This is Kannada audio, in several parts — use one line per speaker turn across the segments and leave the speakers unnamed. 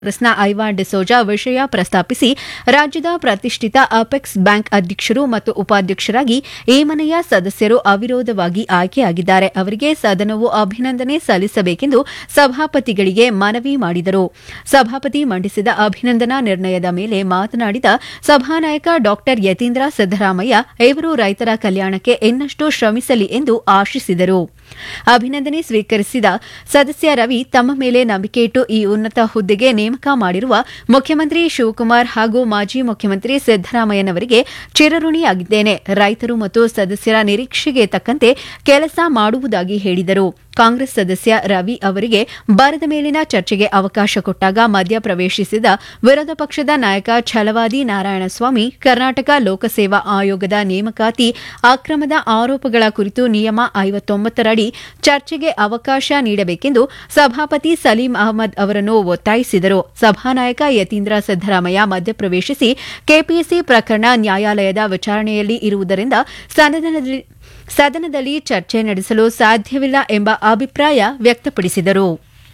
ಕಾಂಗ್ರೆಸ್ನ ಐವಾನ್ ಡಿಸೋಜಾ ವಿಷಯ ಪ್ರಸ್ತಾಪಿಸಿ ರಾಜ್ಯದ ಪ್ರತಿಷ್ಠಿತ ಅಪೆಕ್ಸ್ ಬ್ಯಾಂಕ್ ಅಧ್ಯಕ್ಷರು ಮತ್ತು ಉಪಾಧ್ಯಕ್ಷರಾಗಿ ಈ ಮನೆಯ ಸದಸ್ಯರು ಅವಿರೋಧವಾಗಿ ಆಯ್ಕೆಯಾಗಿದ್ದಾರೆ ಅವರಿಗೆ ಸದನವು ಅಭಿನಂದನೆ ಸಲ್ಲಿಸಬೇಕೆಂದು ಸಭಾಪತಿಗಳಿಗೆ ಮನವಿ ಮಾಡಿದರು ಸಭಾಪತಿ ಮಂಡಿಸಿದ ಅಭಿನಂದನಾ ನಿರ್ಣಯದ ಮೇಲೆ ಮಾತನಾಡಿದ ಸಭಾನಾಯಕ ಡಾ ಯತೀಂದ್ರ ಸಿದ್ದರಾಮಯ್ಯ ಇವರು ರೈತರ ಕಲ್ಯಾಣಕ್ಕೆ ಇನ್ನಷ್ಟು ಶ್ರಮಿಸಲಿ ಎಂದು ಆಶಿಸಿದರು ಅಭಿನಂದನೆ ಸ್ವೀಕರಿಸಿದ ಸದಸ್ಯ ರವಿ ತಮ್ಮ ಮೇಲೆ ನಂಬಿಕೆ ಇಟ್ಟು ಈ ಉನ್ನತ ಹುದ್ದೆಗೆ ನೇಮಕ ಮಾಡಿರುವ ಮುಖ್ಯಮಂತ್ರಿ ಶಿವಕುಮಾರ್ ಹಾಗೂ ಮಾಜಿ ಮುಖ್ಯಮಂತ್ರಿ ಸಿದ್ದರಾಮಯ್ಯನವರಿಗೆ ಚಿರಋಣಿಯಾಗಿದ್ದೇನೆ ರೈತರು ಮತ್ತು ಸದಸ್ಯರ ನಿರೀಕ್ಷೆಗೆ ತಕ್ಕಂತೆ ಕೆಲಸ ಮಾಡುವುದಾಗಿ ಹೇಳಿದರು ಕಾಂಗ್ರೆಸ್ ಸದಸ್ಯ ರವಿ ಅವರಿಗೆ ಬರದ ಮೇಲಿನ ಚರ್ಚೆಗೆ ಅವಕಾಶ ಕೊಟ್ಟಾಗ ಮಧ್ಯ ಪ್ರವೇಶಿಸಿದ ವಿರೋಧ ಪಕ್ಷದ ನಾಯಕ ಛಲವಾದಿ ನಾರಾಯಣಸ್ವಾಮಿ ಕರ್ನಾಟಕ ಲೋಕಸೇವಾ ಆಯೋಗದ ನೇಮಕಾತಿ ಅಕ್ರಮದ ಆರೋಪಗಳ ಕುರಿತು ನಿಯಮ ಐವತ್ತೊಂಬತ್ತರಡಿ ಚರ್ಚೆಗೆ ಅವಕಾಶ ನೀಡಬೇಕೆಂದು ಸಭಾಪತಿ ಸಲೀಂ ಅಹಮದ್ ಅವರನ್ನು ಒತ್ತಾಯಿಸಿದರು ಸಭಾನಾಯಕ ಯತೀಂದ್ರ ಸಿದ್ದರಾಮಯ್ಯ ಮಧ್ಯಪ್ರವೇಶಿಸಿ ಕೆಪಿಎಸ್ಸಿ ಪ್ರಕರಣ ನ್ಯಾಯಾಲಯದ ವಿಚಾರಣೆಯಲ್ಲಿ ಇರುವುದರಿಂದ ಸದನದಲ್ಲಿ ಸದನದಲ್ಲಿ ಚರ್ಚೆ ನಡೆಸಲು ಸಾಧ್ಯವಿಲ್ಲ ಎಂಬ ಅಭಿಪ್ರಾಯ ವ್ಯಕ್ತಪಡಿಸಿದರು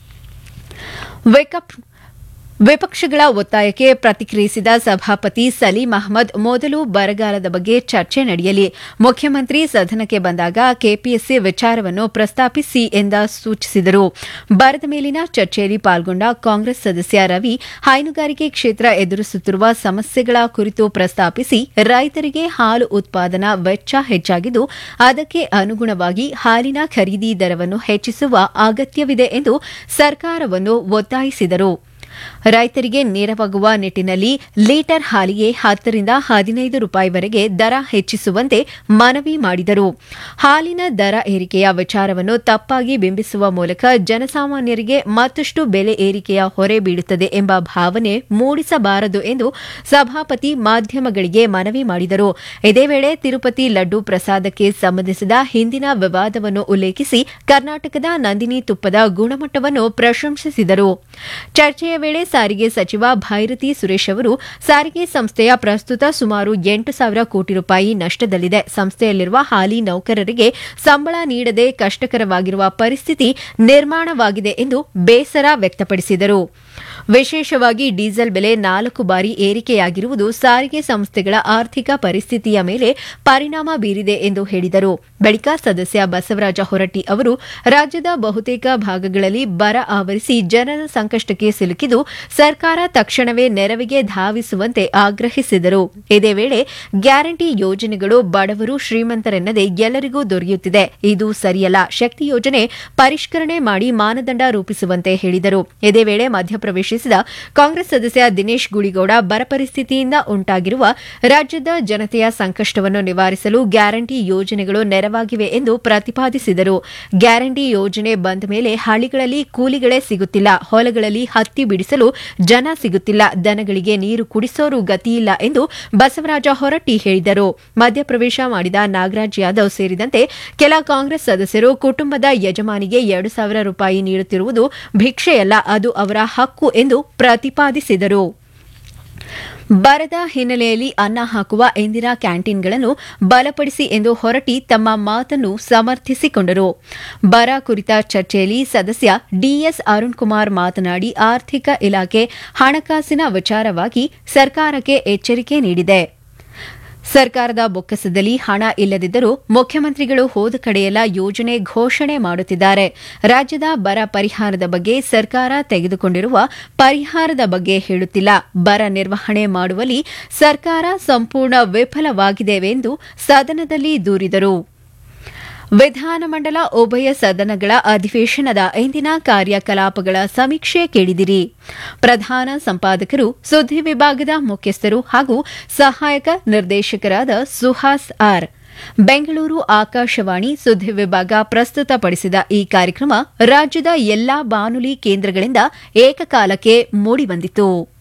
ವಿಪಕ್ಷಗಳ ಒತ್ತಾಯಕ್ಕೆ ಪ್ರತಿಕ್ರಿಯಿಸಿದ ಸಭಾಪತಿ ಸಲೀಂ ಅಹ್ಮದ್ ಮೊದಲು ಬರಗಾಲದ ಬಗ್ಗೆ ಚರ್ಚೆ ನಡೆಯಲಿ ಮುಖ್ಯಮಂತ್ರಿ ಸದನಕ್ಕೆ ಬಂದಾಗ ಕೆಪಿಎಸ್ಸಿ ವಿಚಾರವನ್ನು ಪ್ರಸ್ತಾಪಿಸಿ ಎಂದ ಸೂಚಿಸಿದರು ಬರದ ಮೇಲಿನ ಚರ್ಚೆಯಲ್ಲಿ ಪಾಲ್ಗೊಂಡ ಕಾಂಗ್ರೆಸ್ ಸದಸ್ಯ ರವಿ ಹೈನುಗಾರಿಕೆ ಕ್ಷೇತ್ರ ಎದುರಿಸುತ್ತಿರುವ ಸಮಸ್ಯೆಗಳ ಕುರಿತು ಪ್ರಸ್ತಾಪಿಸಿ ರೈತರಿಗೆ ಹಾಲು ಉತ್ಪಾದನಾ ವೆಚ್ಚ ಹೆಚ್ಚಾಗಿದ್ದು ಅದಕ್ಕೆ ಅನುಗುಣವಾಗಿ ಹಾಲಿನ ಖರೀದಿ ದರವನ್ನು ಹೆಚ್ಚಿಸುವ ಅಗತ್ಯವಿದೆ ಎಂದು ಸರ್ಕಾರವನ್ನು ಒತ್ತಾಯಿಸಿದರು ರೈತರಿಗೆ ನೆರವಾಗುವ ನಿಟ್ಟಿನಲ್ಲಿ ಲೀಟರ್ ಹಾಲಿಗೆ ಹತ್ತರಿಂದ ಹದಿನೈದು ರೂಪಾಯಿವರೆಗೆ ದರ ಹೆಚ್ಚಿಸುವಂತೆ ಮನವಿ ಮಾಡಿದರು ಹಾಲಿನ ದರ ಏರಿಕೆಯ ವಿಚಾರವನ್ನು ತಪ್ಪಾಗಿ ಬಿಂಬಿಸುವ ಮೂಲಕ ಜನಸಾಮಾನ್ಯರಿಗೆ ಮತ್ತಷ್ಟು ಬೆಲೆ ಏರಿಕೆಯ ಹೊರೆ ಬೀಳುತ್ತದೆ ಎಂಬ ಭಾವನೆ ಮೂಡಿಸಬಾರದು ಎಂದು ಸಭಾಪತಿ ಮಾಧ್ಯಮಗಳಿಗೆ ಮನವಿ ಮಾಡಿದರು ಇದೇ ವೇಳೆ ತಿರುಪತಿ ಲಡ್ಡು ಪ್ರಸಾದಕ್ಕೆ ಸಂಬಂಧಿಸಿದ ಹಿಂದಿನ ವಿವಾದವನ್ನು ಉಲ್ಲೇಖಿಸಿ ಕರ್ನಾಟಕದ ನಂದಿನಿ ತುಪ್ಪದ ಗುಣಮಟ್ಟವನ್ನು ಪ್ರಶಂಸಿಸಿದರು ಚರ್ಚೆಯ ವೇಳೆ ಸಾರಿಗೆ ಸಚಿವ ಭೈರತಿ ಸುರೇಶ್ ಅವರು ಸಾರಿಗೆ ಸಂಸ್ಥೆಯ ಪ್ರಸ್ತುತ ಸುಮಾರು ಎಂಟು ಸಾವಿರ ಕೋಟಿ ರೂಪಾಯಿ ನಷ್ಟದಲ್ಲಿದೆ ಸಂಸ್ಥೆಯಲ್ಲಿರುವ ಹಾಲಿ ನೌಕರರಿಗೆ ಸಂಬಳ ನೀಡದೆ ಕಷ್ಟಕರವಾಗಿರುವ ಪರಿಸ್ಥಿತಿ ನಿರ್ಮಾಣವಾಗಿದೆ ಎಂದು ಬೇಸರ ವ್ಯಕ್ತಪಡಿಸಿದರು ವಿಶೇಷವಾಗಿ ಡೀಸೆಲ್ ಬೆಲೆ ನಾಲ್ಕು ಬಾರಿ ಏರಿಕೆಯಾಗಿರುವುದು ಸಾರಿಗೆ ಸಂಸ್ಥೆಗಳ ಆರ್ಥಿಕ ಪರಿಸ್ಥಿತಿಯ ಮೇಲೆ ಪರಿಣಾಮ ಬೀರಿದೆ ಎಂದು ಹೇಳಿದರು ಬಳಿಕ ಸದಸ್ಯ ಬಸವರಾಜ ಹೊರಟ್ಟಿ ಅವರು ರಾಜ್ಯದ ಬಹುತೇಕ ಭಾಗಗಳಲ್ಲಿ ಬರ ಆವರಿಸಿ ಜನರ ಸಂಕಷ್ಟಕ್ಕೆ ಸಿಲುಕಿದ್ದು ಸರ್ಕಾರ ತಕ್ಷಣವೇ ನೆರವಿಗೆ ಧಾವಿಸುವಂತೆ ಆಗ್ರಹಿಸಿದರು ಇದೇ ವೇಳೆ ಗ್ಯಾರಂಟಿ ಯೋಜನೆಗಳು ಬಡವರು ಶ್ರೀಮಂತರೆನ್ನದೆ ಎಲ್ಲರಿಗೂ ದೊರೆಯುತ್ತಿದೆ ಇದು ಸರಿಯಲ್ಲ ಶಕ್ತಿ ಯೋಜನೆ ಪರಿಷ್ಕರಣೆ ಮಾಡಿ ಮಾನದಂಡ ರೂಪಿಸುವಂತೆ ಹೇಳಿದರು ಇದೇ ವೇಳೆ ಮಧ್ಯಪ್ರವೇಶಿಸಿದ ಕಾಂಗ್ರೆಸ್ ಸದಸ್ಯ ದಿನೇಶ್ ಗುಳಿಗೌಡ ಬರ ಪರಿಸ್ಥಿತಿಯಿಂದ ಉಂಟಾಗಿರುವ ರಾಜ್ಯದ ಜನತೆಯ ಸಂಕಷ್ಟವನ್ನು ನಿವಾರಿಸಲು ಗ್ಯಾರಂಟಿ ಯೋಜನೆಗಳು ನೆರವಾಗಿವೆ ಎಂದು ಪ್ರತಿಪಾದಿಸಿದರು ಗ್ಯಾರಂಟಿ ಯೋಜನೆ ಬಂದ ಮೇಲೆ ಹಳ್ಳಿಗಳಲ್ಲಿ ಕೂಲಿಗಳೇ ಸಿಗುತ್ತಿಲ್ಲ ಹೊಲಗಳಲ್ಲಿ ಹತ್ತಿ ಬಿಡಿಸಲು ಜನ ಸಿಗುತ್ತಿಲ್ಲ ದನಗಳಿಗೆ ನೀರು ಕುಡಿಸೋರು ಗತಿಯಿಲ್ಲ ಎಂದು ಬಸವರಾಜ ಹೊರಟ್ಟಿ ಹೇಳಿದರು ಮಧ್ಯಪ್ರವೇಶ ಮಾಡಿದ ನಾಗರಾಜ್ ಯಾದವ್ ಸೇರಿದಂತೆ ಕೆಲ ಕಾಂಗ್ರೆಸ್ ಸದಸ್ಯರು ಕುಟುಂಬದ ಯಜಮಾನಿಗೆ ಎರಡು ಸಾವಿರ ರೂಪಾಯಿ ನೀಡುತ್ತಿರುವುದು ಭಿಕ್ಷೆಯಲ್ಲ ಅದು ಅವರ ಹಕ್ಕು ಎಂದು ಪ್ರತಿಪಾದಿಸಿದರು ಬರದ ಹಿನ್ನೆಲೆಯಲ್ಲಿ ಅನ್ನ ಹಾಕುವ ಇಂದಿರಾ ಕ್ಯಾಂಟೀನ್ಗಳನ್ನು ಬಲಪಡಿಸಿ ಎಂದು ಹೊರಟಿ ತಮ್ಮ ಮಾತನ್ನು ಸಮರ್ಥಿಸಿಕೊಂಡರು ಬರ ಕುರಿತ ಚರ್ಚೆಯಲ್ಲಿ ಸದಸ್ಯ ಡಿಎಸ್ ಅರುಣ್ ಕುಮಾರ್ ಮಾತನಾಡಿ ಆರ್ಥಿಕ ಇಲಾಖೆ ಹಣಕಾಸಿನ ವಿಚಾರವಾಗಿ ಸರ್ಕಾರಕ್ಕೆ ಎಚ್ಚರಿಕೆ ನೀಡಿದೆ ಸರ್ಕಾರದ ಬೊಕ್ಕಸದಲ್ಲಿ ಹಣ ಇಲ್ಲದಿದ್ದರೂ ಮುಖ್ಯಮಂತ್ರಿಗಳು ಹೋದ ಕಡೆಯೆಲ್ಲ ಯೋಜನೆ ಘೋಷಣೆ ಮಾಡುತ್ತಿದ್ದಾರೆ ರಾಜ್ಯದ ಬರ ಪರಿಹಾರದ ಬಗ್ಗೆ ಸರ್ಕಾರ ತೆಗೆದುಕೊಂಡಿರುವ ಪರಿಹಾರದ ಬಗ್ಗೆ ಹೇಳುತ್ತಿಲ್ಲ ಬರ ನಿರ್ವಹಣೆ ಮಾಡುವಲ್ಲಿ ಸರ್ಕಾರ ಸಂಪೂರ್ಣ ವಿಫಲವಾಗಿದೆ ಎಂದು ಸದನದಲ್ಲಿ ದೂರಿದರು ವಿಧಾನಮಂಡಲ ಉಭಯ ಸದನಗಳ ಅಧಿವೇಶನದ ಇಂದಿನ ಕಾರ್ಯಕಲಾಪಗಳ ಸಮೀಕ್ಷೆ ಕೇಳಿದಿರಿ ಪ್ರಧಾನ ಸಂಪಾದಕರು ಸುದ್ದಿ ವಿಭಾಗದ ಮುಖ್ಯಸ್ಥರು ಹಾಗೂ ಸಹಾಯಕ ನಿರ್ದೇಶಕರಾದ ಸುಹಾಸ್ ಆರ್ ಬೆಂಗಳೂರು ಆಕಾಶವಾಣಿ ಸುದ್ದಿ ವಿಭಾಗ ಪ್ರಸ್ತುತಪಡಿಸಿದ ಈ ಕಾರ್ಯಕ್ರಮ ರಾಜ್ಯದ ಎಲ್ಲಾ ಬಾನುಲಿ ಕೇಂದ್ರಗಳಿಂದ ಏಕಕಾಲಕ್ಕೆ ಮೂಡಿಬಂದಿತು